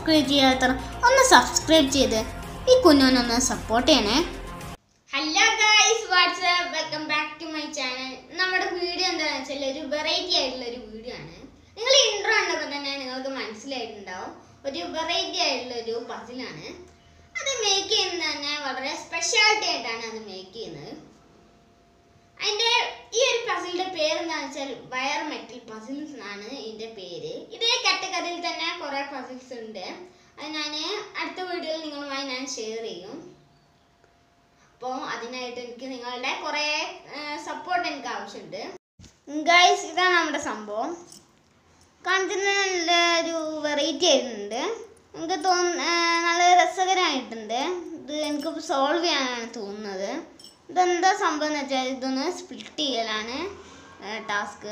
Subscribe ചെയ്യാത്തവർ ഒന്ന് subscribe ചെയ്ത് ഈ കുഞ്ഞോനൊന്ന് സപ്പോർട്ട് ചെയ്യണേ hello guys what's up welcome back to my channel നമ്മുടെ വീഡിയോ എന്താണെന്ന് വെച്ചാൽ ഒരു വെറൈറ്റി ആയിട്ടുള്ള ഒരു വീഡിയോ ആണ് നിങ്ങൾ ഇൻട്രോ കണ്ടപ്പോൾ തന്നെ നിങ്ങൾക്ക് മനസ്സിലായിട്ടുണ്ടാവും ഒരു വെറൈറ്റി ആയിട്ടുള്ള ഒരു പസിലാണ് അത് മേക്ക് ചെയ്യുന്നത് തന്നെ വളരെ സ്പെഷ്യാലിറ്റി ആയിട്ടാണ് അത് മേക്ക് ചെയ്യുന്നത് അതിന്റെ ഈ ഒരു പസിലിന്റെ പേര് എന്താണെന്ന് വെച്ചാൽ വയർ മെറ്റൽ പസിൽസ് എന്നാണ് ഇതിന്റെ പേര് ഇതേ കാറ്റഗറിയിൽ തന്നെ കുറെ പസിൽസ് ഉണ്ട് അത് ഞാൻ അടുത്ത വീഡിയോയിൽ നിങ്ങളുമായി ഞാൻ ഷെയർ ചെയ്യും അപ്പോൾ അതിനായിട്ട് എനിക്ക് നിങ്ങളുടെ കുറേ സപ്പോർട്ട് എനിക്ക് ആവശ്യമുണ്ട് ഗൈസ് ഇതാണ് നമ്മുടെ സംഭവം കാണിക്കുന്ന നല്ല ഒരു വെറൈറ്റി ആയിട്ടുണ്ട് എനിക്ക് തോന്നുന്നു നല്ല രസകരമായിട്ടുണ്ട് ഇത് എനിക്ക് സോൾവ് ചെയ്യാനാണ് തോന്നുന്നത് ഇതെന്താ സംഭവം എന്ന് വെച്ചാൽ ഇതൊന്ന് സ്പ്ലിറ്റ് ചെയ്യലാണ് ടാസ്ക്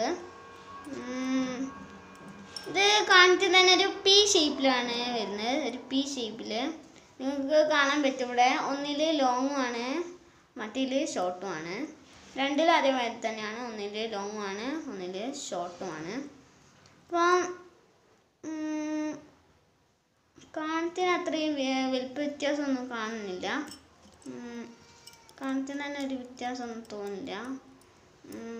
ഇത് കാണിച്ചത് തന്നെ ഒരു പി ഷേപ്പിലാണ് വരുന്നത് ഒരു പി ഷേപ്പിൽ നിങ്ങൾക്ക് കാണാൻ പറ്റും ഇവിടെ ഒന്നിൽ ലോങ്ങും ആണ് മറ്റേൽ ഷോർട്ടും ആണ് രണ്ടിലും അതേമാതിരി തന്നെയാണ് ഒന്നിൽ ലോങ്ങും ആണ് ഒന്നിൽ ഷോർട്ടും ആണ് അപ്പം കാണത്തിന് അത്രയും വെ- വലിപ്പ വ്യത്യാസമൊന്നും കാണുന്നില്ല ഉം, കാണത്തിന് തന്നെ ഒരു വ്യത്യാസമൊന്നും തോന്നില്ല ഉം.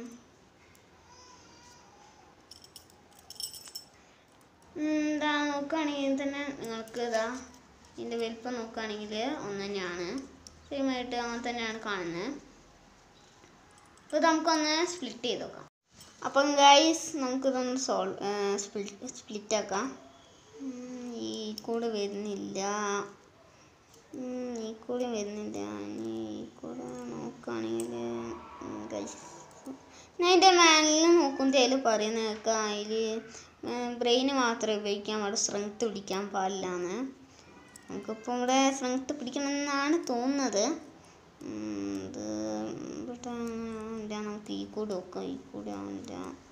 ഉം, ഇതാ നോക്കുകയാണെങ്കിൽ തന്നെ നിങ്ങൾക്ക് ഇതാ ഇതിൻ്റെ വലിപ്പം നോക്കുകയാണെങ്കിൽ ഒന്ന് തന്നെയാണ് സെയിം ആയിട്ട് അങ്ങനെ തന്നെയാണ് കാണുന്നത് അപ്പോൾ നമുക്കൊന്ന് സ്പ്ലിറ്റ് ചെയ്ത് നോക്കാം അപ്പം ഗൈസ് നമുക്കിതൊന്ന് സോൾവ് സ്പ്ലിറ്റ് സ്പ്ലിറ്റ് ആക്കാം ഉം, ഈ കൂടെ വരുന്നില്ല ഉം, ഈ കൂടെ വരുന്നില്ല ഇനി ഈ കൂടെ നോക്കുകയാണെങ്കിൽ ഗൈസ് ഞാൻ ഇതിൻ്റെ മാനിൽ നോക്കുമ്പോൾ അതിൽ പറയുന്ന കേൾക്കാം അതിൽ ബ്രെയിന് മാത്രമേ ഉപയോഗിക്കാൻ പാടുള്ളൂ സ്ട്രെങ്ത് പിടിക്കാൻ പാടില്ല എന്ന് നമുക്കിപ്പോൾ ഇവിടെ സ്ട്രെങ്ത് പിടിക്കണമെന്നാണ് തോന്നുന്നത് ഉം, ഇത് ഇവിടെ ഇല്ല നമുക്ക് ഈ കൂടെ നോക്കാം ഈ കൂടെ ആവില്ല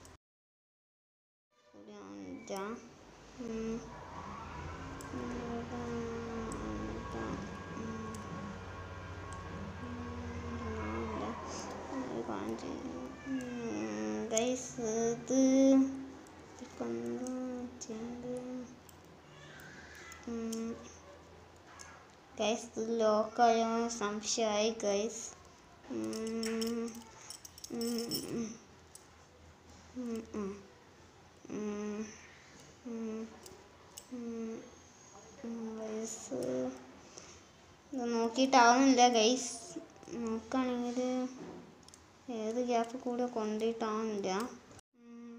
കൂടെ ആവില്ല ഉം. ഇവിടെ ആവില്ല. ഉം. ആവില്ല. ഇത് കാണിച്ച് ഉം, guys, ഇത് ഇപ്പം എന്താ ചെയ്യേണ്ടത് ഉം. ഗൈസ് ഇത് ലോക്കായോ സംശയമായി ഗൈസ് ഗൈസ് ഇത് നോക്കിയിട്ടാവുന്നില്ല ഗൈസ് നോക്കുകയാണെങ്കിൽ ഏത് ഗ്യാപ്പ് കൂടെ കൊണ്ടിട്ടാവുന്നില്ല ഉം.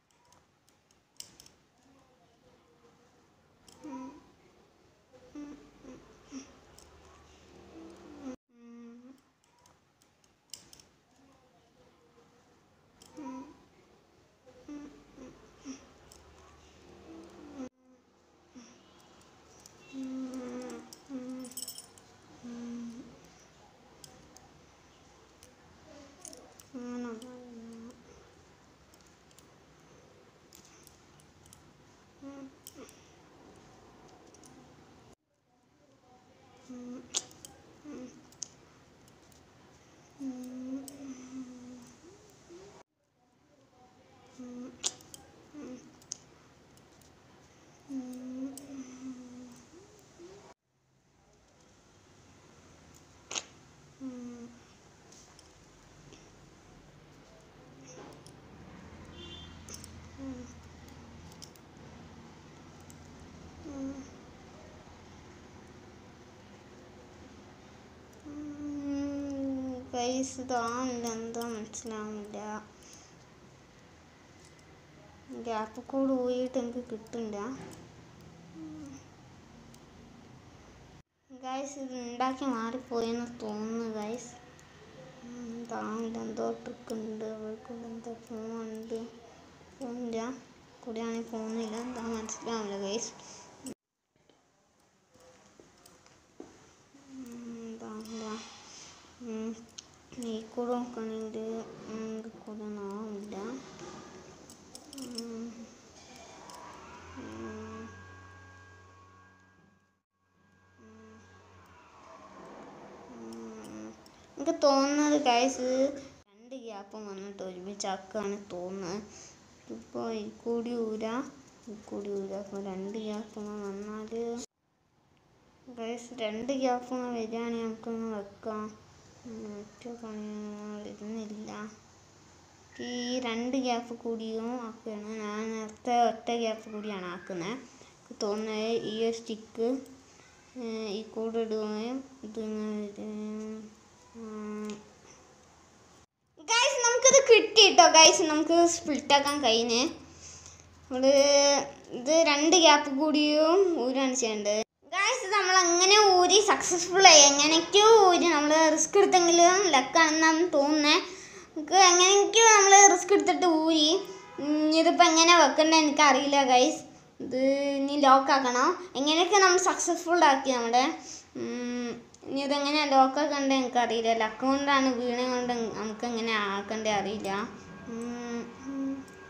ഗൈസ് ഇതാണില്ല എന്താ മനസ്സിലാവുന്നില്ല ഗ്യാപ്പ് കൂടെ പോയിട്ട് എനിക്ക് കിട്ടില്ല ഗൈസ് ഇത് ഉണ്ടാക്കി മാറിപ്പോയെന്ന് തോന്നുന്നു ഗൈസ് താങ്ങില്ല എന്തോ ട്രിക്ക് ഉണ്ട് അവർക്കൂടെ എന്തോ ഫോണുണ്ട് ഫോണില്ല കൂടെയാണെങ്കിൽ പോകുന്നില്ല എന്താ മനസ്സിലാവില്ല ഗൈസ് എന്താ ഈ കൂടെ നോക്കുകയാണെങ്കിൽ ഇത് കൂടെ ആവില്ല ഉം. ഉം. ഉം. എനിക്ക് തോന്നുന്നത് ഗൈസ് രണ്ട് ഗ്യാപ്പും വന്നിട്ട് ഒരുമിച്ചാക്കാണ് തോന്നുന്നത് ഇപ്പോൾ ഈ കൂടി ഊരാ ഈ കൂടി ഗ്യാപ്പ് രണ്ട് ഗ്യാപ്പ് വന്നാൽ ഗൈസ് രണ്ട് ഗ്യാപ്പ് വരികയാണെങ്കിൽ നമുക്കൊന്ന് വെക്കാം ഒറ്റ പണി വരുന്നില്ല ഈ രണ്ട് ഗ്യാപ്പ് കൂടിയും ആക്കുകയാണ് ഞാൻ നേരത്തെ ഒറ്റ ഗ്യാപ്പ് കൂടിയാണ് ആക്കുന്നത് എനിക്ക് തോന്നുന്നത് ഈ ഒരു സ്റ്റിക്ക് ഈ കൂടെ ഇടുകയും ഇത് ഗൈസ് നമുക്കിത് കിട്ടി കേട്ടോ ഗൈസ് നമുക്ക് സ്പ്ലിറ്റ് ആക്കാൻ കഴിഞ്ഞ് നമ്മള് ഇത് രണ്ട് ഗ്യാപ്പ് കൂടിയും ഊരാണ് ചെയ്യേണ്ടത് ഗൈസ് നമ്മൾ അങ്ങനെ ഊരി സക്സസ്ഫുൾ ആയി എങ്ങനെയൊക്കെയോ ഊരി നമ്മൾ റിസ്ക് എടുത്തെങ്കിലും ലക്കാണെന്നാണ് തോന്നുന്നത് നമുക്ക് എങ്ങനെയൊക്കെയോ നമ്മൾ റിസ്ക് എടുത്തിട്ട് ഊരി ഉം, ഇതിപ്പോൾ എങ്ങനെ വെക്കണ്ടേ എനിക്കറിയില്ല ഗൈസ് ഇത് ഇനി ലോക്ക് ആക്കണം എങ്ങനെയൊക്കെ നമ്മൾ സക്സസ്ഫുൾ ആക്കി നമ്മുടെ ഉം, ഇനി ഇതെങ്ങനെ ലോക്ക് ആക്കണ്ടേ എനിക്കറിയില്ല ലക്ക് കൊണ്ടാണ് വീണ കൊണ്ട് നമുക്ക് എങ്ങനെ ആക്കണ്ടേ അറിയില്ല ഉം, ഉം.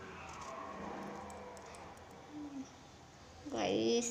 ഗൈസ്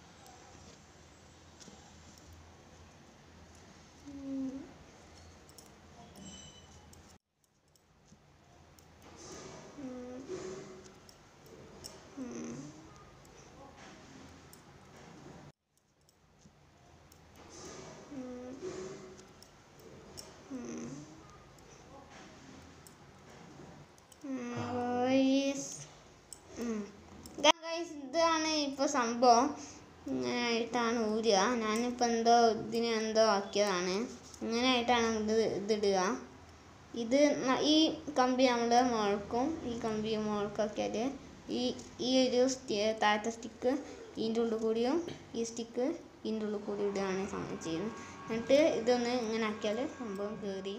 ഗൈസ് ഇതാണ് ഇപ്പോൾ സംഭവം ഇങ്ങനെ ആയിട്ടാണ് ഊരുക ഞാനിപ്പോൾ എന്തോ ഇതിന് എന്തോ ആക്കിയതാണ് ഇങ്ങനെ ആയിട്ടാണ് ഇത് ഇതിടുക ഇത് ന- ഈ കമ്പി നമ്മൾ മുഴക്കും ഈ കമ്പി മുഴക്കാക്കിയാൽ ഈ ഈ ഒരു സ്റ്റി- താഴത്തെ സ്റ്റിക്ക് ഇതിൻ്റെ ഉള്ളിൽ കൂടിയും ഈ സ്റ്റിക്ക് ഇതിൻ്റെ ഉള്ളിൽ കൂടി ഇടുകയാണ് സംഭവം ചെയ്യുന്നത് എന്നിട്ട് ഇതൊന്ന് ഇങ്ങനെ ആക്കിയാൽ സംഭവം കയറി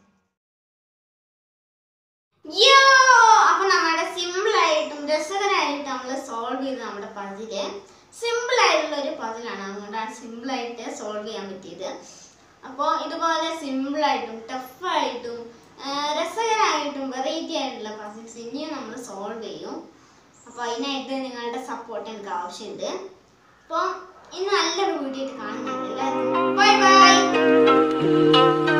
യോ അപ്പൊ നമ്മുടെ സിമ്പിൾ ആയിട്ടും രസകരമായിട്ടും നമ്മൾ സോൾവ് ചെയ്ത് നമ്മുടെ പതില് സിമ്പിൾ ആയിട്ടുള്ള ഒരു പതിലാണ് അതുകൊണ്ടാണ് സിമ്പിൾ ആയിട്ട് സോൾവ് ചെയ്യാൻ പറ്റിയത് അപ്പോൾ ഇതുപോലെ സിമ്പിൾ ആയിട്ടും ടഫായിട്ടും രസകരമായിട്ടും വെറൈറ്റി ആയിട്ടുള്ള പസിൽസ് ഇനിയും നമ്മൾ സോൾവ് ചെയ്യും അപ്പോൾ അതിനായിട്ട് നിങ്ങളുടെ സപ്പോർട്ട് എനിക്ക് ആവശ്യമുണ്ട് അപ്പോൾ ഇന്ന് നല്ലൊരു വീഡിയോ ആയിട്ട് കാണുന്നുണ്ട് എല്ലാവർക്കും ബൈ ബൈ